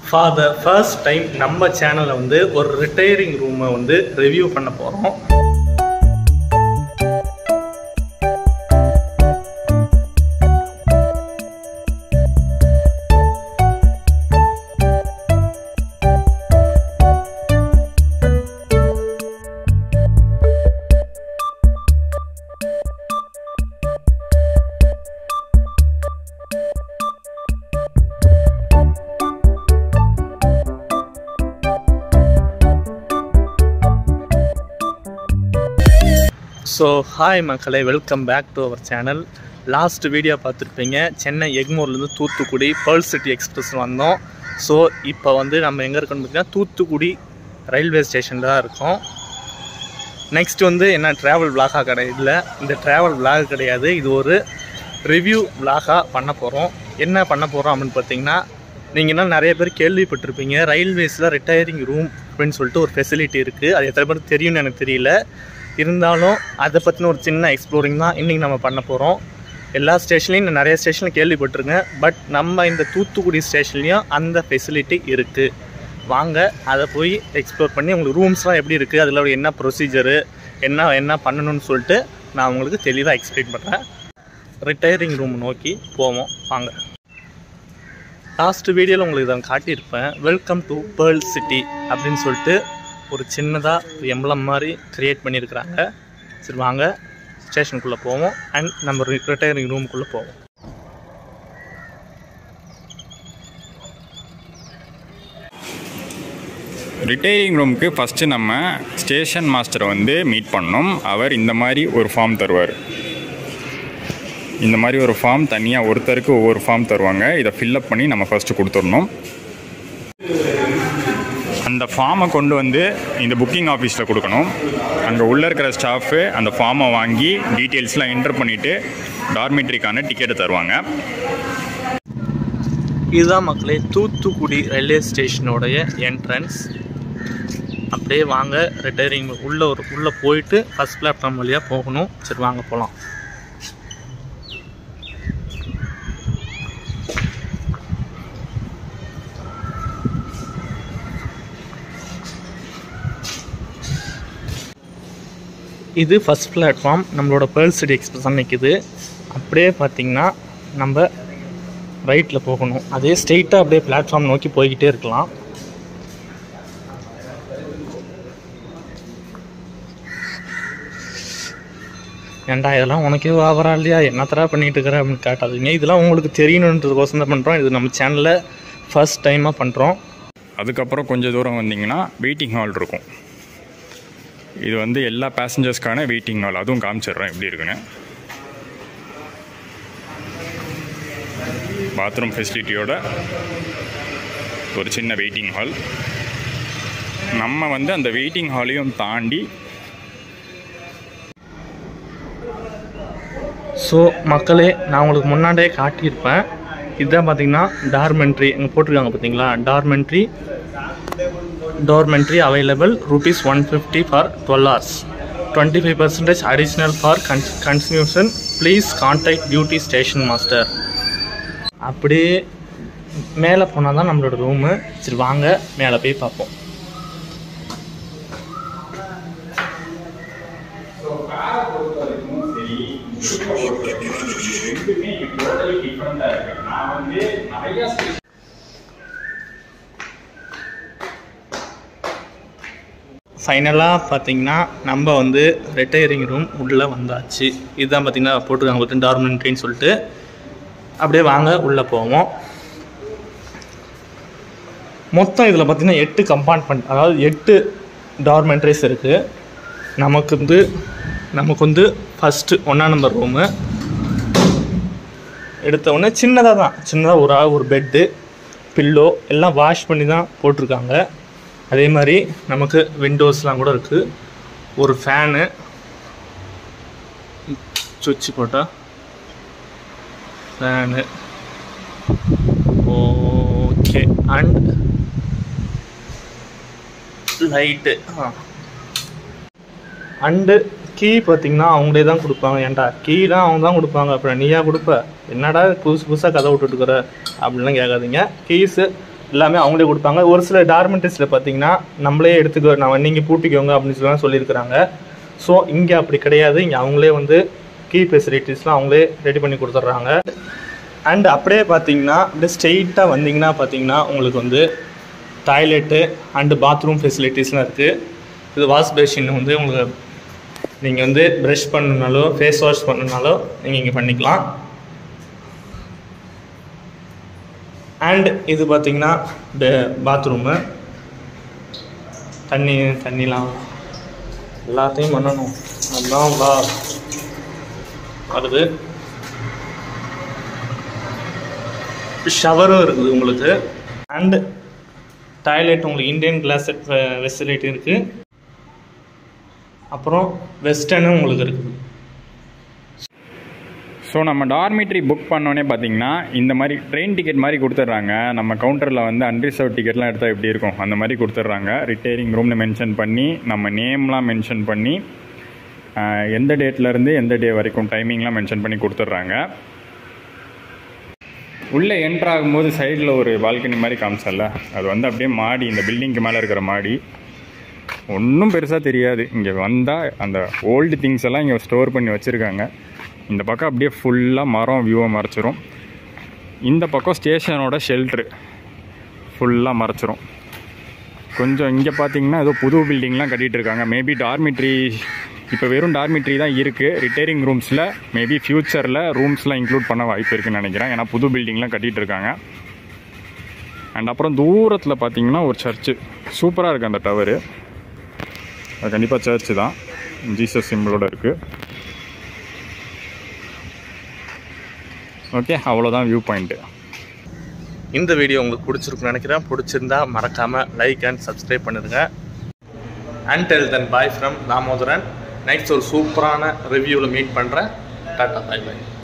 for the first time நம்ம சேனலில் வந்து ஒரு ரிட்டையரிங் ரூமை வந்து ரிவ்யூ பண்ண போகிறோம் ஸோ ஹாய் மக்களே welcome back to our channel last video பார்த்துருப்பீங்க சென்னை எக்மோர்லேருந்து தூத்துக்குடி பேர்ல் சிட்டி எக்ஸ்பிரஸ் வந்தோம் ஸோ இப்போ வந்து நம்ம எங்கே இருக்கோம்னு பார்த்தீங்கன்னா தூத்துக்குடி ரயில்வே ஸ்டேஷனில் தான் இருக்கோம் நெக்ஸ்ட் வந்து என்ன ட்ராவல் விலாகாக கிடையாது இந்த ட்ராவல் விலாக் கிடையாது இது ஒரு ரிவ்யூ விலாகாக பண்ண போகிறோம் என்ன பண்ண போகிறோம் அப்படின்னு பார்த்தீங்கன்னா நீங்கள் இன்னும் நிறைய பேர் கேள்விப்பட்டிருப்பீங்க ரயில்வேஸில் ரிட்டையரிங் ரூம் அப்படின்னு சொல்லிட்டு ஒரு ஃபெசிலிட்டி இருக்குது அது எத்தனை பேருக்கு தெரியும்னு எனக்கு தெரியல இருந்தாலும் அதை பற்றின ஒரு சின்ன எக்ஸ்ப்ளோரிங் தான் இன்றைக்கி நம்ம பண்ண போகிறோம் எல்லா ஸ்டேஷன்லையும் நான் நிறைய ஸ்டேஷனில் கேள்விப்பட்டிருக்கேன் பட் நம்ம இந்த தூத்துக்குடி ஸ்டேஷன்லேயும் அந்த ஃபெசிலிட்டி இருக்குது வாங்க அதை போய் எக்ஸ்ப்ளோர் பண்ணி உங்களுக்கு ரூம்ஸ்லாம் எப்படி இருக்குது அதில் என்ன ப்ரொசீஜரு என்ன என்ன பண்ணணும்னு சொல்லிட்டு நான் உங்களுக்கு தெளிவாக எக்ஸ்பிளைன் பண்ணுறேன் ரிட்டையரிங் ரூம் நோக்கி போவோம் வாங்க லாஸ்ட் வீடியோவில் உங்களுக்கு இதை காட்டியிருப்பேன் வெல்கம் டு பேர்ல் சிட்டி அப்படின்னு சொல்லிட்டு ஒரு சின்னதாக எம்பளம் மாதிரி க்ரியேட் பண்ணியிருக்கிறாங்க சரி வாங்க ஸ்டேஷனுக்குள்ளே போவோம் அண்ட் நம்ம ரிட்டையரிங் ரூமுக்குள்ளே போவோம் ரிட்டையரிங் ரூமுக்கு ஃபஸ்ட்டு நம்ம ஸ்டேஷன் மாஸ்டரை வந்து மீட் பண்ணோம் அவர் இந்த மாதிரி ஒரு ஃபார்ம் தருவார் இந்த மாதிரி ஒரு ஃபார்ம் தனியாக ஒருத்தருக்கு ஒவ்வொரு ஃபார்ம் தருவாங்க இதை ஃபில்லப் பண்ணி நம்ம ஃபஸ்ட்டு கொடுத்துடணும் அந்த ஃபார்மை கொண்டு வந்து இந்த புக்கிங் ஆஃபீஸில் கொடுக்கணும் அங்கே உள்ளே இருக்கிற ஸ்டாஃபு அந்த ஃபார்மை வாங்கி டீட்டெயில்ஸ்லாம் என்டர் பண்ணிவிட்டு டார்மெட்ரிக்கான டிக்கெட்டை தருவாங்க இதுதான் மக்களே தூத்துக்குடி ரயில்வே ஸ்டேஷனோடைய என்ட்ரன்ஸ் அப்படியே வாங்க ரிட்டையரிங் உள்ளே ஒரு உள்ளே போயிட்டு ஃபஸ்ட் பிளாட்ஃபார்ம் வழியாக போகணும் சரி வாங்க போகலாம் இது ஃபஸ்ட் பிளாட்ஃபார்ம் நம்மளோட பேர்ல் சிட்டி எக்ஸ்பிரஸ் நிற்குது அப்படியே பார்த்தீங்கன்னா நம்ம ரைட்டில் போகணும் அதே ஸ்ட்ரெயிட்டாக அப்படியே பிளாட்ஃபார்ம் நோக்கி போய்கிட்டே இருக்கலாம் ஏன்டா இதெல்லாம் உனக்கே ஆவரா இல்லையா என்னத்தரா பண்ணிட்டு இருக்கிற அப்படின்னு காட்டாதீங்க இதெல்லாம் உங்களுக்கு தெரியணுன்றதுக்கோசம் தான் பண்ணுறோம் இது நம்ம சேனலில் ஃபர்ஸ்ட் டைமாக பண்ணுறோம் அதுக்கப்புறம் கொஞ்சம் தூரம் வந்தீங்கன்னா வெயிட்டிங் ஹால் இருக்கும் இது வந்து எல்லா பேசஞ்சர்ஸ்க்கான வெயிட்டிங் ஹால் அதுவும் காமிச்சிடுறேன் எப்படி இருக்குன்னு பாத்ரூம் ஃபெசிலிட்டியோட ஒரு சின்ன வெயிட்டிங் ஹால் நம்ம வந்து அந்த வெயிட்டிங் ஹாலையும் தாண்டி ஸோ மக்களே நான் உங்களுக்கு முன்னாடியே காட்டியிருப்பேன் இதுதான் பார்த்தீங்கன்னா டார்மெண்ட்ரி இங்கே போட்டிருக்காங்க பார்த்தீங்களா dormitory dormitory available rupees one fifty for twelve hours twenty five percentage additional for cons consumption please contact duty station master அப்படியே மேலே போனால் தான் நம்மளோட ரூமு சரி வாங்க மேலே போய் பார்ப்போம் ஃபைனலாக பார்த்தீங்கன்னா நம்ம வந்து ரிட்டையரிங் ரூம் உள்ளே வந்தாச்சு இதுதான் பார்த்தீங்கன்னா போட்டிருக்காங்க பார்த்தீங்கன்னா டார்மெண்ட்ரின்னு சொல்லிட்டு அப்படியே வாங்க உள்ளே போவோம் மொத்தம் இதில் பார்த்தீங்கன்னா எட்டு கம்பார்ட்மெண்ட் அதாவது எட்டு டார்மெண்ட்ரிஸ் இருக்குது நமக்கு வந்து நமக்கு வந்து ஃபஸ்ட்டு ஒன்றாம் நம்பர் ரூமு எடுத்த உடனே சின்னதாக தான் சின்னதாக ஒரு ஆள் ஒரு பெட்டு பில்லோ எல்லாம் வாஷ் பண்ணி தான் போட்டிருக்காங்க அதே மாதிரி நமக்கு விண்டோஸ்லாம் கூட இருக்குது ஒரு ஃபேனு சுவிட்ச் போட்டால் fan okay and light and key பார்த்தீங்கன்னா அவங்களே தான் கொடுப்பாங்க ஏன்டா கீலாம் அவங்க தான் கொடுப்பாங்க அப்புறம் நீயா கொடுப்ப என்னடா புதுசு புதுசாக கதை விட்டுட்டுக்கிற அப்படின்லாம் கேட்காதீங்க கீஸு எல்லாமே அவங்களே கொடுப்பாங்க ஒரு சில டார்மெண்ட்ரிஸில் பார்த்தீங்கன்னா நம்மளே எடுத்துக்கோ நான் நீங்கள் பூட்டிக்கோங்க அப்படின்னு சொல்லலாம் சொல்லியிருக்கிறாங்க ஸோ இங்கே அப்படி கிடையாது இங்கே அவங்களே வந்து கீ ஃபெசிலிட்டிஸ்லாம் அவங்களே ரெடி பண்ணி கொடுத்துட்றாங்க அண்ட் அப்படியே பார்த்தீங்கன்னா அப்படியே ஸ்ட்ரெயிட்டாக வந்தீங்கன்னா பார்த்தீங்கன்னா உங்களுக்கு வந்து டாய்லெட்டு அண்டு பாத்ரூம் ஃபெசிலிட்டிஸ்லாம் இருக்குது இது வாஷ் பேஷின் வந்து உங்களுக்கு நீங்கள் வந்து ப்ரஷ் பண்ணனாலோ ஃபேஸ் வாஷ் பண்ணனாலோ நீங்கள் இங்கே பண்ணிக்கலாம் அண்ட் இது பார்த்தீங்கன்னா பாத்ரூமு தண்ணி தண்ணிலாம் எல்லாத்தையும் பண்ணணும் அதுதான் வா வருது ஷவரும் இருக்குது உங்களுக்கு அண்டு டாய்லெட் உங்களுக்கு இந்தியன் கிளாஸட் ஃபெசிலிட்டி இருக்குது அப்புறம் வெஸ்டர்னும் உங்களுக்கு இருக்குது ஸோ நம்ம டார்மிட்ரி புக் பண்ணோன்னே பார்த்தீங்கன்னா இந்த மாதிரி ட்ரெயின் டிக்கெட் மாதிரி கொடுத்துட்றாங்க நம்ம கவுண்டரில் வந்து அன்ரிசர்வ் டிக்கெட்லாம் எடுத்தால் எப்படி இருக்கும் அந்த மாதிரி கொடுத்துட்றாங்க ரிட்டையரிங் ரூம்னு மென்ஷன் பண்ணி நம்ம நேம்லாம் மென்ஷன் பண்ணி ஆஹ், எந்த டேட்லேருந்து எந்த டே வரைக்கும் டைமிங்லாம் மென்ஷன் பண்ணி கொடுத்துட்றாங்க உள்ளே என்ட்ரு ஆகும்போது சைடில் ஒரு பால்கனி மாதிரி காமிச்சல அது வந்து அப்படியே மாடி இந்த பில்டிங்க்கு மேலே இருக்கிற மாடி ஒன்றும் பெருசாக தெரியாது இங்கே வந்தால் அந்த ஓல்டு திங்ஸ் எல்லாம் இங்கே ஸ்டோர் பண்ணி வச்சுருக்காங்க இந்த பக்கம் அப்படியே ஃபுல்லாக மரம் வியூவை மறைச்சிரும் இந்த பக்கம் ஸ்டேஷனோட ஷெல்ட்ரு ஃபுல்லாக மறைச்சிரும் கொஞ்சம் இங்கே பார்த்தீங்கன்னா ஏதோ புது பில்டிங்லாம் கட்டிகிட்டு இருக்காங்க மேபி டார்மிட்ரி இப்போ வெறும் டார்மிட்ரி தான் இருக்குது ரிட்டையரிங் ரூம்ஸில் மேபி ஃப்யூச்சரில் ரூம்ஸ்லாம் இன்க்ளூட் பண்ண வாய்ப்பு இருக்குன்னு நினைக்கிறேன் ஏன்னா புது பில்டிங்லாம் கட்டிகிட்டு இருக்காங்க அண்ட் அப்புறம் தூரத்தில் பார்த்தீங்கன்னா ஒரு சர்ச்சு சூப்பராக இருக்குது அந்த டவரு அது கண்டிப்பாக சர்ச்சு தான் ஜீசஸ் சிம்பிளோட இருக்குது ஓகே அவ்வளோதான் வியூ பாயிண்ட்டு இந்த வீடியோ உங்களுக்கு பிடிச்சிருக்குன்னு நினைக்கிறேன் பிடிச்சிருந்தா மறக்காமல் லைக் அண்ட் சப்ஸ்கிரைப் பண்ணிடுங்க and tell then bye from Damodaran next ஒரு சூப்பரான ரிவ்யூவில் மீட் பண்ணுறேன் டாட்டா பை பை